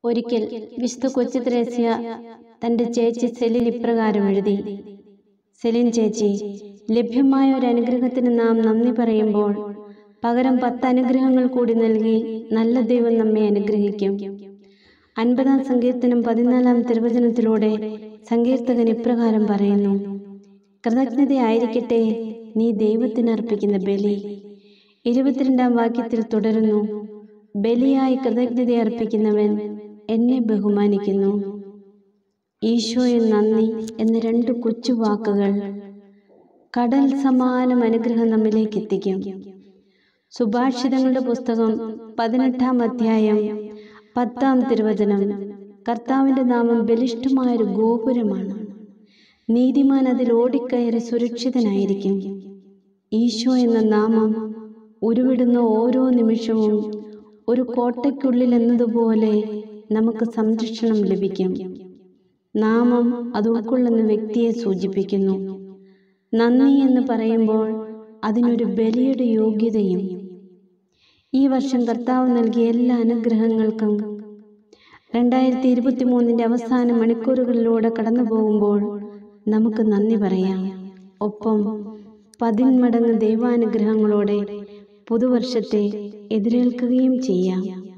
ഒരിക്കൽ വിശുദ്ധ കൊച്ചു ത്രേസ്യ തൻ്റെ ചേച്ചി സെലിൻ ഇപ്രകാരം എഴുതി സെലിൻ ചേച്ചി ലഭ്യമായ ഒരു അനുഗ്രഹത്തിന് നാം നന്ദി പറയുമ്പോൾ പകരം പത്ത് അനുഗ്രഹങ്ങൾ കൂടി നൽകി നല്ല ദൈവം നമ്മെ അനുഗ്രഹിക്കും അൻപതാം സങ്കീർത്തനം പതിനാലാം തിരുവചനത്തിലൂടെ സങ്കീർത്തകൻ ഇപ്രകാരം പറയുന്നു കൃതജ്ഞതയായിരിക്കട്ടെ നീ ദൈവത്തിന് അർപ്പിക്കുന്ന ബലി ഇരുപത്തിരണ്ടാം വാക്യത്തിൽ തുടരുന്നു ബലിയായി കൃതജ്ഞത അർപ്പിക്കുന്നവൻ എന്നെ ബഹുമാനിക്കുന്നു ഈശോയെ നന്ദി എന്ന രണ്ട് കൊച്ചു വാക്കുകൾ കടൽ സമാനം അനുഗ്രഹം നമ്മിലേക്ക് എത്തിക്കും സുഭാഷിതങ്ങളുടെ പുസ്തകം പതിനെട്ടാം അധ്യായം പത്താം തിരുവചനം കർത്താവിൻ്റെ നാമം ബലിഷ്ഠമായൊരു ഗോപുരമാണ് നീതിമാൻ അതിൽ ഓടിക്കയറി സുരക്ഷിതനായിരിക്കും ഈശോ എന്ന നാമം ഉരുവിടുന്ന ഓരോ നിമിഷവും ഒരു കോട്ടയ്ക്കുള്ളിൽ എന്നതുപോലെ നമുക്ക് സംരക്ഷണം ലഭിക്കും നാമം അത് ഉൾക്കൊള്ളുന്ന വ്യക്തിയെ സൂചിപ്പിക്കുന്നു നന്ദി എന്ന് പറയുമ്പോൾ അതിനൊരു ബലിയുടെ യോഗ്യതയും ഈ വർഷം കർത്താവ് നൽകിയ എല്ലാ അനുഗ്രഹങ്ങൾക്കും രണ്ടായിരത്തി ഇരുപത്തി മൂന്നിൻ്റെ അവസാന മണിക്കൂറുകളിലൂടെ കടന്നു പോകുമ്പോൾ നമുക്ക് നന്ദി പറയാം ഒപ്പം പതിന്മടങ്ങ് ദൈവാനുഗ്രഹങ്ങളോടെ പുതുവർഷത്തെ എതിരേൽക്കുകയും ചെയ്യാം